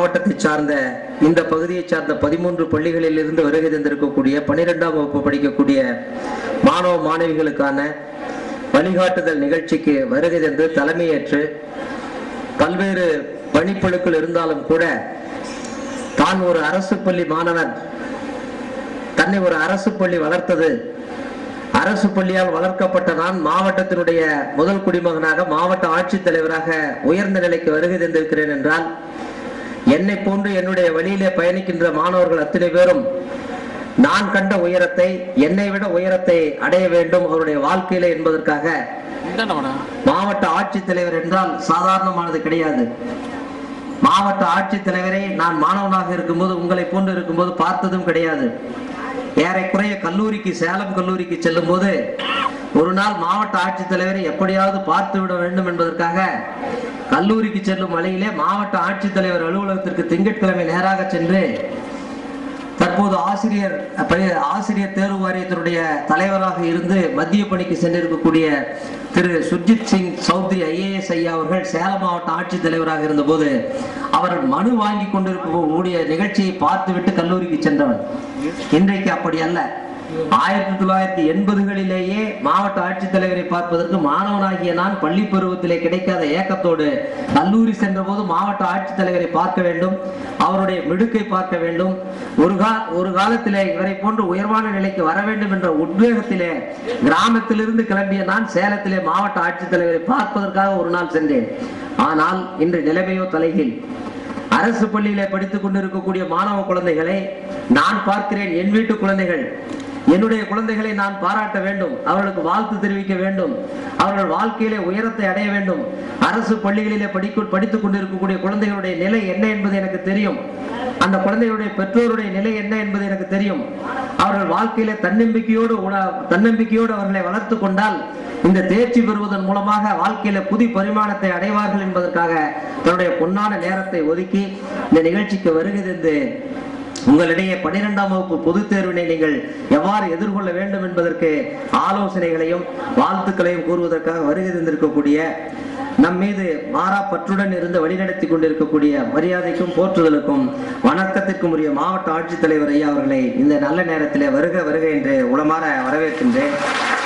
மாவட்டத்தை சார்ந்த இந்த பகுதியை சார்ந்த பதிமூன்று பள்ளிகளில் இருந்து வருகை தந்திருக்கக்கூடிய பனிரெண்டாம் வகுப்பு படிக்கக்கூடிய மாணவ மாணவிகளுக்கான வழிகாட்டுதல் நிகழ்ச்சிக்கு வருகை தந்து தலைமையேற்று பல்வேறு பணிப்புழுக்கள் இருந்தாலும் கூட தான் ஒரு அரசு பள்ளி மாணவன் தன்னை ஒரு அரசு பள்ளி வளர்த்தது அரசு பள்ளியால் வளர்க்கப்பட்ட நான் மாவட்டத்தினுடைய முதல் குடிமகனாக மாவட்ட ஆட்சித்தலைவராக உயர்ந்த நிலைக்கு வருகை தந்திருக்கிறேன் என்றால் என்னை போன்று என்னுடைய வழியிலே பயணிக்கின்ற மாணவர்கள் அத்தனை பேரும் நான் கண்ட உயரத்தை என்னை விட உயரத்தை அடைய வேண்டும் அவருடைய வாழ்க்கையிலே என்பதற்காக மாவட்ட ஆட்சித்தலைவர் என்றால் சாதாரணமானது கிடையாது மாவட்ட ஆட்சித்தலைவரை நான் மாணவனாக இருக்கும்போது உங்களை போன்று இருக்கும்போது பார்த்ததும் கிடையாது ஏறக்குறைய கல்லூரிக்கு சேலம் கல்லூரிக்கு செல்லும் போது ஒரு நாள் மாவட்ட ஆட்சித்தலைவரை எப்படியாவது பார்த்து விட வேண்டும் என்பதற்காக கல்லூரிக்கு செல்லும் வழியிலே மாவட்ட ஆட்சித்தலைவர் அலுவலகத்திற்கு திங்கட்கிழமை நேராக சென்று தற்போது ஆசிரியர் பணி- ஆசிரியர் தேர்வு வாரியத்தினுடைய தலைவராக இருந்து மத்திய பணிக்கு சென்றிருக்கக்கூடிய திரு சுர்ஜித் சிங் சௌத்ரி ஐஏஎஸ் ஐயா அவர்கள் சேலம் மாவட்ட ஆட்சித்தலைவராக இருந்தபோது அவர் மனு வாங்கி கொண்டிருக்கக்கூடிய நிகழ்ச்சியை பார்த்துவிட்டு கல்லூரிக்கு சென்றவன் இன்றைக்கு அப்படி அல்ல ஆயிரத்தி தொள்ளாயிரத்தி எண்பதுகளிலேயே மாவட்ட ஆட்சித்தலைவரை பார்ப்பதற்கு மாணவனாகிய நான் பள்ளி பருவத்திலே கிடைக்காத ஏக்கத்தோடு கல்லூரி சென்றபோது மாவட்ட ஆட்சித்தலைவரை பார்க்க வேண்டும் அவருடைய மிடுக்கை பார்க்க வேண்டும் ஒரு கா ஒரு காலத்திலே இவரை போன்று உயர்வான நிலைக்கு வர வேண்டும் என்ற உத்வேகத்திலே கிராமத்திலிருந்து கிளம்பிய நான் சேலத்திலே மாவட்ட ஆட்சித்தலைவரை பார்ப்பதற்காக ஒரு நாள் சென்றேன் ஆனால் இன்று நிலைமையோ தலைகீழ் அரசு பள்ளியிலே படித்துக் கொண்டிருக்கக்கூடிய மாணவ குழந்தைகளை நான் பார்க்கிறேன் என் வீட்டு குழந்தைகள் என்னுடைய குழந்தைகளை நான் பாராட்ட வேண்டும் அவர்களுக்கு வாழ்த்து தெரிவிக்க வேண்டும் அவர்கள் வாழ்க்கையிலே உயரத்தை அடைய வேண்டும் அரசு பள்ளிகளிலே படிக்க படித்துக் கொண்டிருக்கக்கூடிய குழந்தைகளுடைய நிலை என்ன என்பது எனக்கு தெரியும் அந்த குழந்தைகளுடைய பெற்றோருடைய நிலை என்ன என்பது எனக்கு தெரியும் அவர்கள் வாழ்க்கையிலே தன்னம்பிக்கையோடு உண- தன்னம்பிக்கையோடு அவர்களை வளர்த்து கொண்டால் இந்த தேர்ச்சி பெறுவதன் மூலமாக வாழ்க்கையில புது பரிமாணத்தை அடைவார்கள் என்பதற்காக தன்னுடைய பொன்னான நேரத்தை ஒதுக்கி இந்த நிகழ்ச்சிக்கு வருகை தந்து உங்களிடையே பனிரெண்டாம் வகுப்பு பொதுத் தேர்வினை நீங்கள் எவ்வாறு எதிர்கொள்ள வேண்டும் என்பதற்கு ஆலோசனைகளையும் வாழ்த்துக்களையும் கூறுவதற்காக வருகை தந்திருக்கக்கூடிய நம் மீது மாறா பற்றுடன் இருந்து வழிநடத்தி கொண்டிருக்கக்கூடிய மரியாதைக்கும் போற்றுதலுக்கும் வணக்கத்திற்கும் உரிய மாவட்ட ஆட்சித்தலைவர் ஐயா அவர்களை இந்த நல்ல நேரத்திலே வருக வருக என்று உளமாற வரவேற்கின்றேன்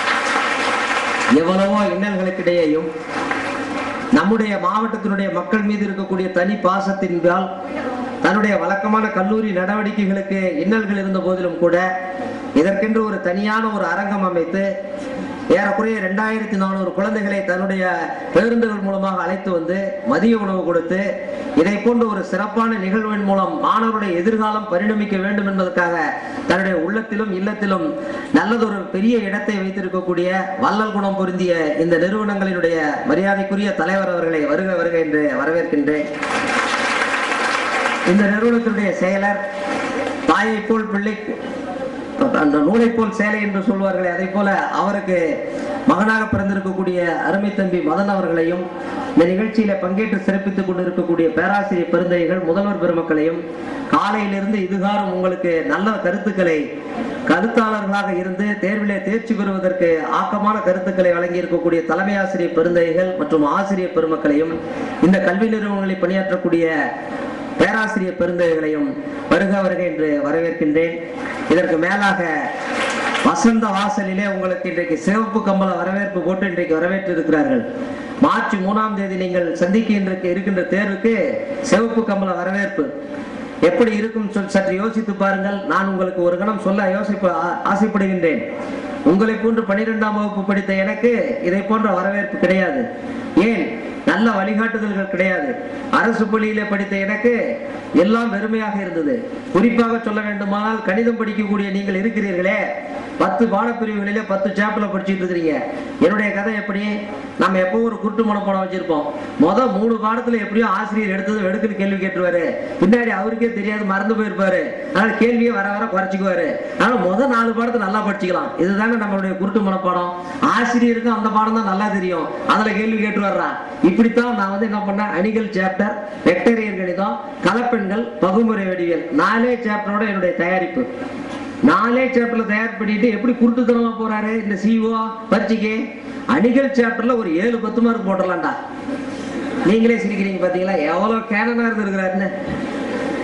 எவ்வளவோ இன்னல்களுக்கிடையேயும் நம்முடைய மாவட்டத்தினுடைய மக்கள் மீது இருக்கக்கூடிய தனி பாசத்தின்பால் தன்னுடைய வழக்கமான கல்லூரி நடவடிக்கைகளுக்கு இன்னல்கள் இருந்த போதிலும் கூட இதற்கென்று ஒரு தனியான ஒரு அரங்கம் அமைத்து ஏறக்குறைய ரெண்டாயிரத்தி நானூறு குழந்தைகளை தன்னுடைய பேருந்துகள் மூலமாக அழைத்து வந்து மதிய உணவு கொடுத்து இதை போன்ற ஒரு சிறப்பான நிகழ்வின் மூலம் மாணவருடைய எதிர்காலம் பரிணமிக்க வேண்டும் என்பதற்காக தன்னுடைய உள்ளத்திலும் இல்லத்திலும் நல்லதொரு பெரிய இடத்தை வைத்திருக்கக்கூடிய வள்ளல் குணம் பொருந்திய இந்த நிறுவனங்களினுடைய மரியாதைக்குரிய தலைவர் அவர்களை வருக வருக என்று வரவேற்கின்றேன் இந்த நிறுவனத்தினுடைய செயலர் தாயை போல் பிள்ளை அந்த நூலை போல் சேலை என்று சொல்வார்களே அதை போல அவருக்கு மகனாக பிறந்திருக்கக்கூடிய அருமை தம்பி மதன் அவர்களையும் இந்த நிகழ்ச்சியில பங்கேற்று சிறப்பித்துக் கொண்டிருக்கக்கூடிய பேராசிரியர் பெருந்தைகள் முதல்வர் பெருமக்களையும் காலையிலிருந்து இதுகாரம் உங்களுக்கு நல்ல கருத்துக்களை கருத்தாளர்களாக இருந்து தேர்விலே தேர்ச்சி பெறுவதற்கு ஆக்கமான கருத்துக்களை வழங்கி இருக்கக்கூடிய தலைமை ஆசிரியர் பெருந்தைகள் மற்றும் ஆசிரியர் பெருமக்களையும் இந்த கல்வி நிறுவனங்களில் பணியாற்றக்கூடிய பேராசிரியர் பெருந்தகைகளையும் வருக வருக என்று வரவேற்கின்றேன் இதற்கு மேலாக வசந்த வாசலிலே உங்களுக்கு இன்றைக்கு சிவப்பு கம்பள வரவேற்பு போட்டு இன்றைக்கு வரவேற்று இருக்கிறார்கள் மார்ச் மூணாம் தேதி நீங்கள் சந்திக்கின்ற இருக்கின்ற தேர்வுக்கு சிவப்பு கம்பள வரவேற்பு எப்படி இருக்கும் சொல் சற்று யோசித்து பாருங்கள் நான் உங்களுக்கு ஒரு கணம் சொல்ல யோசிப்ப ஆ- ஆசைப்படுகின்றேன் உங்களை போன்று பனிரெண்டாம் வகுப்பு படித்த எனக்கு இதை போன்ற வரவேற்பு கிடையாது ஏன் நல்ல வழிகாட்டுதல்கள் கிடையாது அரசு பள்ளியிலே படித்த எனக்கு எல்லாம் வெறுமையாக இருந்தது குறிப்பாக சொல்ல வேண்டுமானால் கணிதம் படிக்கக்கூடிய நீங்கள் இருக்கிறீர்களே பத்து பாடப்பிரிவுகளிலே பத்து சாப்டர்ல படிச்சுட்டு இருக்கிறீங்க என்னுடைய கதை எப்படி நம்ம எப்போ ஒரு குருட்டு மனப்பாடம் வச்சிருப்போம் முத மூணு பாடத்துல எப்படியோ ஆசிரியர் எடுத்தது வெடுக்குன்னு கேள்வி கேட்டுருவாரு பின்னாடி அவருக்கே தெரியாது மறந்து போயிருப்பாரு அதனால கேள்வியை வர வர குறைச்சிக்குவாரு அதனால முத நாலு பாடத்தை நல்லா படிச்சுக்கலாம் இதுதானே நம்மளுடைய குருட்டு மனப்பாடம் ஆசிரியருக்கும் அந்த பாடம் தான் நல்லா தெரியும் அதுல கேள்வி கேட்டு வர்றான் இப்படித்தான் நான் வந்து என்ன பண்ணேன் அணிகள் சாப்டர் வெக்டரியர் கணிதம் கலப்பெண்கள் பகுமுறை வடிவியல் நாலே சாப்டரோட என்னுடைய தயாரிப்பு நாலே சாப்டர்ல தயார் பண்ணிட்டு எப்படி குருட்டுத்தனமா போறாரு இந்த சிஓ பரீட்சைக்கு அணிகள் சாப்டர்ல ஒரு ஏழு பத்து மார்க் போட்டுடலாம்டா நீங்களே சிரிக்கிறீங்க பாத்தீங்களா எவ்வளவு கேனனா இருந்திருக்கிறாருன்னு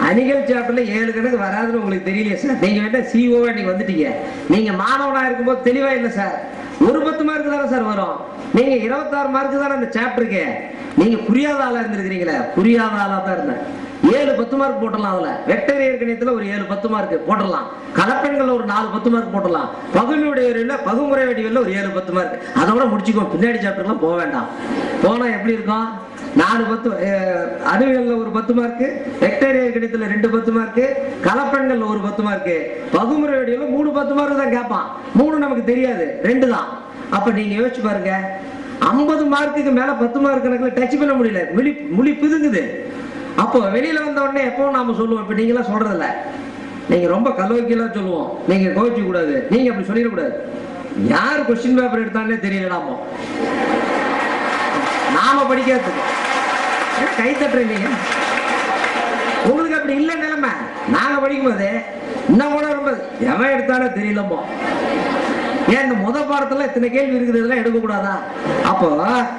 அணிகள் சாப்டர்ல ஏழு கணக்கு வராதுன்னு உங்களுக்கு தெரியலையே சார் நீங்க வேணா சிஓவா நீங்க வந்துட்டீங்க நீங்க மாணவனா இருக்கும்போது தெளிவா இல்ல சார் ஒரு பத்து மார்க் தானே சார் வரும் நீங்க இருபத்தாறு மார்க் தானே அந்த சாப்டருக்கு நீங்க புரியாத ஆளா இருந்திருக்கிறீங்களே புரியாத ஆளா தான் இருந்தேன் ஏழு பத்து மார்க் போட்டலாம் அதுல வெக்டரியர் கணியத்துல ஒரு ஏழு பத்து மார்க் போட்டலாம் கலப்பெண்கள் ஒரு நாலு பத்து மார்க் போட்டலாம் பகுனுடைய வடிவில் பகுமுறை வடிவில் ஒரு ஏழு பத்து மார்க் அதோட முடிச்சுக்கோ பின்னாடி சாப்டர்லாம் போக வேண்டாம் போனா எப்படி இருக்கும் நாலு பத்து அஹ், அறிவியல்ல ஒரு பத்து மார்க் வெக்டரியர் கணிதத்துல ரெண்டு பத்து மார்க் கலப்பெண்கள்ல ஒரு பத்து மார்க் பகுமுறை வடிவில் மூணு பத்து மார்க் தான் கேட்பான் மூணு நமக்கு தெரியாது ரெண்டு தான் அப்ப நீங்க யோசிச்சு பாருங்க ஐம்பது மார்க்குக்கு மேல பத்து மார்க் கணக்குல டச் பண்ண முடியல முழி முழி பிதுங்குது அப்போ வெளியில வந்த உடனே எப்பவும் நாம சொல்லுவோம் இப்ப நீங்க எல்லாம் சொல்றது இல்ல நீங்க ரொம்ப கலோக்கியலா சொல்லுவோம் நீங்க கோவிச்சு கூடாது நீங்க அப்படி சொல்லிடக்கூடாது யார் கொஸ்டின் பேப்பர் எடுத்தானே தெரியல நாம நாம படிக்கிறதுக்கு ஏன் கை தட்டுறீங்க நீங்க உங்களுக்கு அப்படி இல்ல நிலைமை நாங்க படிக்கும்போது இன்னும் கூட ரொம்ப எவன் எடுத்தானே தெரியலமோ ஏன் இந்த முத பாடத்துல இத்தனை கேள்வி இருக்குது இதெல்லாம் எடுக்க கூடாதா அப்போ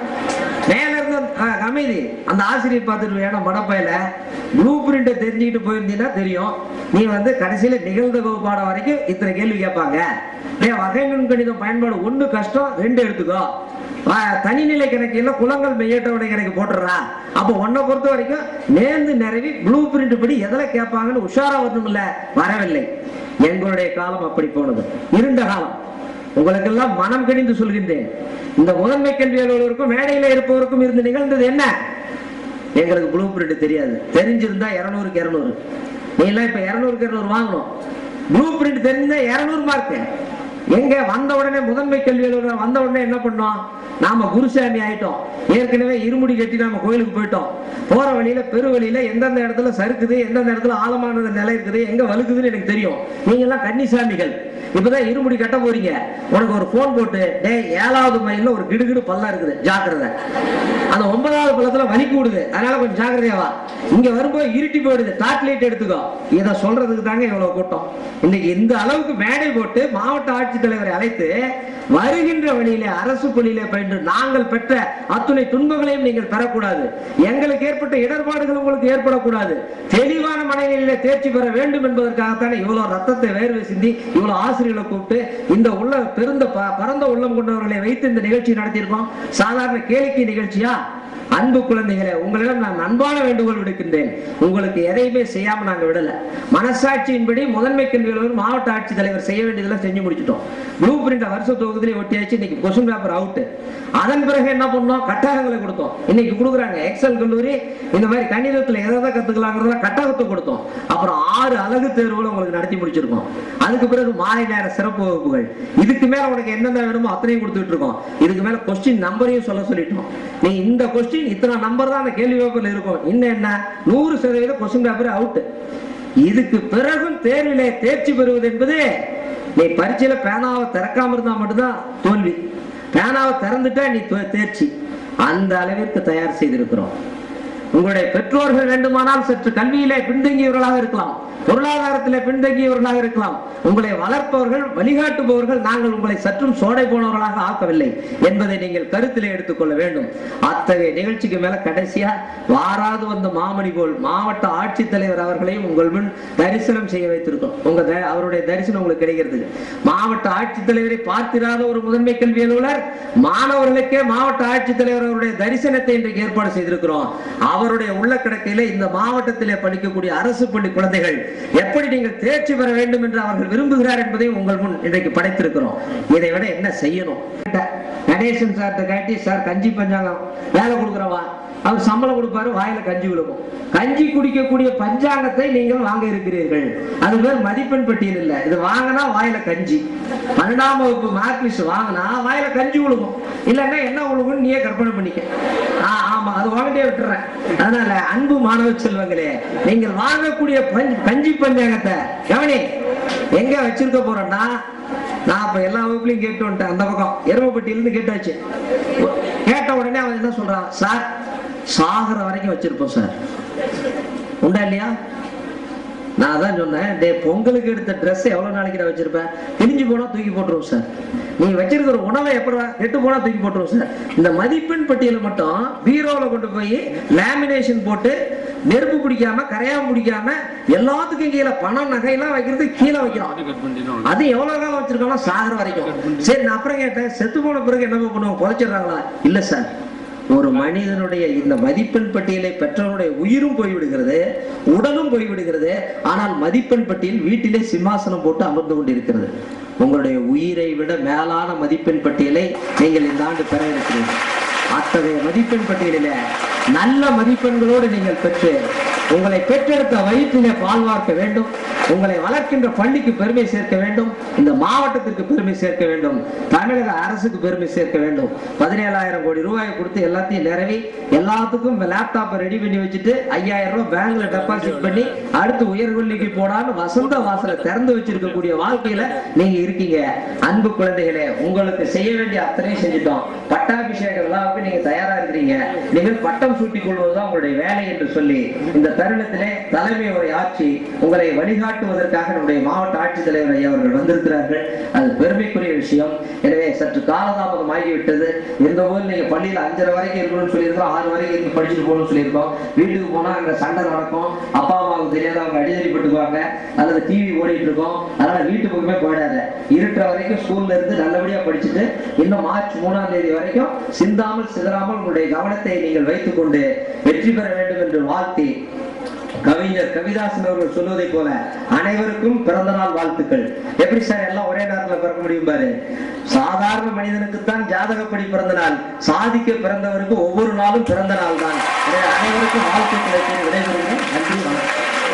மேல இருந்து ஆ, அமைதி அந்த ஆசிரியர் பார்த்துட்டு வேணும் மடப்பையில ப்ளூ பிரிண்ட்டை தெரிஞ்சுக்கிட்டு போயிருந்தீங்கன்னா தெரியும் நீ வந்து கடைசியில நிகழ்ந்தகவு பாடம் வரைக்கும் இத்தனை கேள்வி கேட்பாங்க டேய் வகை நுண்கணிதம் பயன்பாடு ஒண்ணு கஷ்டம் ரெண்டு எடுத்துக்கோ ஆ, தனிநிலை கணக்கு இல்ல குளங்கள் மெய்யட்டவனை கணக்கு போட்டுறா அப்ப உன்னை பொறுத்த வரைக்கும் நேர்ந்து நிறைவி ப்ளூ பிரிண்ட் படி எதுல கேட்பாங்கன்னு உஷாரா வரணும்ல வரவில்லை எங்களுடைய காலம் அப்படி போனது இருண்ட காலம் உங்களுக்கெல்லாம் மனம் கணிந்து சொல்கின்றேன் இந்த முதன்மை கல்வி அலுவலருக்கும் மேடையில இருப்பவருக்கும் இருந்து நிகழ்ந்தது என்ன எங்களுக்கு ப்ளூ பிரிண்ட் தெரியாது தெரிஞ்சிருந்தா இருநூறுக்கு இருநூறு நீ எல்லாம் இப்ப இருநூறுக்கு இருநூறு வாங்கணும் ப்ளூ பிரிண்ட் தெரிஞ்சிருந்தா இருநூறு மார்க் எங்க வந்த உடனே முதன்மை கல்வி அலுவலர் வந்த உடனே என்ன பண்ணோம் நாம குருசாமி ஆயிட்டோம் ஏற்கனவே இருமுடி கட்டி நாம கோயிலுக்கு போயிட்டோம் போற வழியில பெரு வழியில எந்தெந்த இடத்துல சறுக்குது எந்தெந்த இடத்துல ஆழமான நிலை இருக்குது எங்க வழுக்குதுன்னு எனக்கு தெரியும் நீங்க எல்லாம் கன்னிசாமிகள் இப்பதான் இருமுடி கட்ட போறீங்க உனக்கு ஒரு போன் போட்டு டேய் ஏழாவது மைல்ல ஒரு கிடுகிடு பள்ளம் இருக்குது ஜாக்கிரதை அந்த ஒன்பதாவது பள்ளத்துல வலிக்கு விடுது அதனால கொஞ்சம் ஜாக்கிரதையா வா இங்க வரும்போது இருட்டி போயிடுது டார்ச் லைட் எடுத்துக்கோ இத சொல்றதுக்கு தாங்க இவ்வளவு கூட்டம் இன்னைக்கு இந்த அளவுக்கு மேடை போட்டு மாவட்ட ஆட்சித்தலைவரை அழைத்து வருகின்ற வழியிலே அரசு பள்ளியிலே பயின்று நாங்கள் பெற்ற அத்துணை துன்பங்களையும் நீங்கள் பெறக்கூடாது எங்களுக்கு ஏற்பட்ட இடர்பாடுகள் உங்களுக்கு ஏற்படக்கூடாது தெளிவான மனைகளிலே தேர்ச்சி பெற வேண்டும் என்பதற்காகத்தானே இவ்வளவு ரத்தத்தை வேர்வை சிந்தி இவ்வளவு ஆசிரியர்களை கூப்பிட்டு இந்த உள்ள பெருந்த ப- பரந்த உள்ளம் கொண்டவர்களை வைத்து இந்த நிகழ்ச்சி நடத்தியிருக்கோம் சாதாரண கேளிக்கை நிகழ்ச்சியா அன்பு குழந்தைகளே உங்களிடம் நான் அன்பான வேண்டுகோள் விடுக்கின்றேன் உங்களுக்கு எதையுமே செய்யாம நாங்க விடல மனசாட்சியின்படி முதன்மை கல்வி அலுவலர் மாவட்ட ஆட்சித்தலைவர் செய்ய வேண்டியதெல்லாம் செஞ்சு முடிச்சிட்டோம் ப்ளூ பிரிண்ட் வருஷ தொகுதியிலே ஒட்டியாச்சு இன்னைக்கு கொஸ்டின் பேப்பர் அவுட் அதன் பிறகு என்ன பண்ணோம் கட்டகங்களை கொடுத்தோம் இன்னைக்கு கொடுக்குறாங்க எக்ஸல் கல்லூரி இந்த மாதிரி கணிதத்துல எதை எதை கத்துக்கலாங்கிறத கட்டகத்தை கொடுத்தோம் அப்புறம் ஆறு அழகு தேர்வுகளை உங்களுக்கு நடத்தி முடிச்சிருக்கோம் அதுக்கு பிறகு மாலை நேர சிறப்பு வகுப்புகள் இதுக்கு மேல உனக்கு என்னென்ன வேணுமோ அத்தனையும் கொடுத்துட்டு இருக்கோம் இதுக்கு மேல கொஸ்டின் நம்பரையும் சொல்ல சொல்லிட்டோம் நீ இந்த கொஸ்டின் இத்தனை நம்பர் தான் அந்த கேள்வி பேப்பர்ல இருக்கும் இன்னும் என்ன நூறு சதவீத கொஸ்டின் பேப்பர் அவுட் இதுக்கு பிறகும் தேர்விலே தேர்ச்சி பெறுவது என்பது நீ பரீட்சையில பேனாவை திறக்காம இருந்தா மட்டும்தான் தோல்வி பேனாவை திறந்துட்டா நீ தே- தேர்ச்சி அந்த அளவிற்கு தயார் செய்திருக்கிறோம் உங்களுடைய பெற்றோர்கள் வேண்டுமானால் சற்று கல்வியிலே பின்தங்கியவர்களாக இருக்கலாம் பொருளாதாரத்திலே பின்தங்கியவர்களாக இருக்கலாம் உங்களை வளர்ப்பவர்கள் வழிகாட்டுபவர்கள் நாங்கள் உங்களை சற்றும் சோடை போனவர்களாக ஆக்கவில்லை என்பதை நீங்கள் கருத்திலே எடுத்துக்கொள்ள வேண்டும் அத்தகைய நிகழ்ச்சிக்கு மேல கடைசியா வாராது வந்த மாமணி போல் மாவட்ட ஆட்சித்தலைவர் அவர்களையும் உங்கள் முன் தரிசனம் செய்ய வைத்திருக்கோம் உங்க த- அவருடைய தரிசனம் உங்களுக்கு கிடைக்கிறதுக்கு மாவட்ட ஆட்சித்தலைவரை பார்த்திராத ஒரு முதன்மை கல்வி அலுவலர் மாணவர்களுக்கே மாவட்ட ஆட்சித்தலைவர் அவருடைய தரிசனத்தை இன்றைக்கு ஏற்பாடு செய்திருக்கிறோம் அவருடைய உள்ள கிடக்கையில இந்த மாவட்டத்திலே படிக்கக்கூடிய அரசு பள்ளி குழந்தைகள் எப்படி நீங்கள் தேர்ச்சி பெற வேண்டும் என்று அவர்கள் விரும்புகிறார் என்பதையும் உங்கள் முன் இன்றைக்கு படைத்திருக்கிறோம் இதை விட என்ன செய்யணும் கணேசன் சார்கிட்ட காட்டி சார் கஞ்சி பஞ்சாங்கம் வேலை கொடுக்குறவா அவர் சம்பளம் கொடுப்பாரு வாயில கஞ்சி விழுகும் கஞ்சி குடிக்கக்கூடிய பஞ்சாங்கத்தை நீங்கள் வாங்க இருக்கிறீர்கள் அது பேர் மதிப்பெண் பட்டியல் இல்ல இது வாங்கினா வாயில கஞ்சி பன்னெண்டாம் வகுப்பு மார்க் லிஸ்ட் வாங்கினா வாயில கஞ்சி விழுகும் இல்லைன்னா என்ன விழுகும்னு நீயே கற்பனை பண்ணிக்க ஆ, ஆமா அது வாங்கிட்டே விட்டுறேன் அதனால அன்பு மாணவ செல்வங்களே நீங்கள் வாங்கக்கூடிய பஞ்ச- கஞ்சி பஞ்சாங்கத்தை கவனி எங்க வச்சிருக்க போறோம்னா நான் அப்ப எல்லா வகுப்புலையும் கேட்டு வந்துட்டேன் அந்த பக்கம் எருமப்பட்டியிலிருந்து கேட்டாச்சு கேட்ட உடனே அவன் என்ன சொல்றான் சார் சாகர வரைக்கும் வச்சிருப்போம் சார் உண்டா இல்லையா நான் அதான் சொன்னேன் டே பொங்கலுக்கு எடுத்த Dress எவ்வளவு நாளைக்கு நான் வச்சிருப்பேன் கிழிஞ்சு போனா தூக்கி போட்டுருவோம் சார் நீ வச்சிருக்கிற உணவை எப்படி கெட்டு போனா தூக்கி போட்டுருவோம் சார் இந்த மதிப்பெண் பட்டியலை மட்டும் பீரோல கொண்டு போய் லேமினேஷன் போட்டு நெருப்பு பிடிக்காம கரையாம பிடிக்காம எல்லாத்துக்கும் கீழே பணம் நகையெல்லாம் வைக்கிறது கீழே வைக்கிறோம் அது எவ்வளவு காலம் வச்சிருக்காங்க சாகர வரைக்கும் சரி நான் அப்புறம் கேட்டேன் செத்து போன பிறகு என்ன பண்ணுவோம் புதைச்சிடுறாங்களா இல்ல சார் ஒரு மனிதனுடைய இந்த மதிப்பெண் பட்டியலை பெற்றவனுடைய உயிரும் போய்விடுகிறது உடலும் போய்விடுகிறது ஆனால் மதிப்பெண் பட்டியல் வீட்டிலே சிம்மாசனம் போட்டு அமர்ந்து கொண்டிருக்கிறது உங்களுடைய உயிரை விட மேலான மதிப்பெண் பட்டியலை நீங்கள் இந்த ஆண்டு பெற இருக்கிறீர்கள் அத்தகைய மதிப்பெண் பட்டியலில நல்ல மதிப்பெண்களோடு நீங்கள் பெற்று உங்களை பெற்றெடுத்த வயிற்றிலே பால் வார்க்க வேண்டும் உங்களை வளர்க்கின்ற பள்ளிக்கு பெருமை சேர்க்க வேண்டும் இந்த மாவட்டத்திற்கு பெருமை சேர்க்க வேண்டும் தமிழக அரசுக்கு பெருமை சேர்க்க வேண்டும் பதினேழாயிரம் கோடி ரூபாயை கொடுத்து எல்லாத்தையும் நிறவி எல்லாத்துக்கும் லேப்டாப்பை ரெடி பண்ணி வச்சுட்டு ஐயாயிரம் ரூபாய் பேங்க்ல டெபாசிட் பண்ணி அடுத்து உயர்கல்விக்கு போடான்னு வசந்த வாசலை திறந்து வச்சிருக்கக்கூடிய வாழ்க்கையில நீங்க இருக்கீங்க அன்பு குழந்தைகளே உங்களுக்கு செய்ய வேண்டிய அத்தனையும் செஞ்சுட்டோம் பட்டாபிஷேக விழாவுக்கு நீங்க தயாரா இருக்கிறீங்க நீங்கள் பட்டம் சூட்டிக் கொள்வதுதான் உங்களுடைய வேலை என்று சொல்லி இந்த தருணத்திலே தலைமை உரை ஆட்சி உங்களை வழிகாட்டுவதற்காக நம்முடைய மாவட்ட ஆட்சித்தலைவர் ஐயா அவர்கள் வந்திருக்கிறார்கள் அது பெருமைக்குரிய விஷயம் எனவே சற்று காலதாமதம் ஆகிவிட்டது இருந்தபோது நீங்க பள்ளியில அஞ்சரை வரைக்கும் இருக்கணும்னு சொல்லியிருக்கோம் ஆறு வரைக்கும் இருந்து படிச்சுட்டு போகணும்னு சொல்லியிருக்கோம் வீட்டுக்கு போனா அங்க சண்டை நடக்கும் அப்பா அம்மாவுக்கு தெரியாத அவங்க அடிதடிப்பட்டுக்குவாங்க அல்லது டிவி ஓடிட்டு இருக்கோம் அதனால வீட்டு பக்கமே போயிடாத இருட்டுற வரைக்கும் ஸ்கூல்ல இருந்து நல்லபடியா படிச்சுட்டு இன்னும் மார்ச் மூணாம் தேதி வரைக்கும் சிந்தாமல் சிதறாமல் உங்களுடைய கவனத்தை நீங்கள் வைத்துக் கொண்டு வெற்றி பெற வேண்டும் என்று வாழ்த்தி கவிஞர் கவிதாசன் அவர்கள் சொல்வதை போல அனைவருக்கும் பிறந்த நாள் வாழ்த்துக்கள் எப்படி சார் எல்லாம் ஒரே நேரத்துல பிறக்க முடியும் பாரு சாதாரண மனிதனுக்கு தான் ஜாதகப்படி பிறந்த நாள் சாதிக்க பிறந்தவருக்கு ஒவ்வொரு நாளும் பிறந்த நாள் தான் எனவே அனைவருக்கும் வாழ்த்துக்களை கூறி விடைபெறுகிறேன் நன்றி வணக்கம்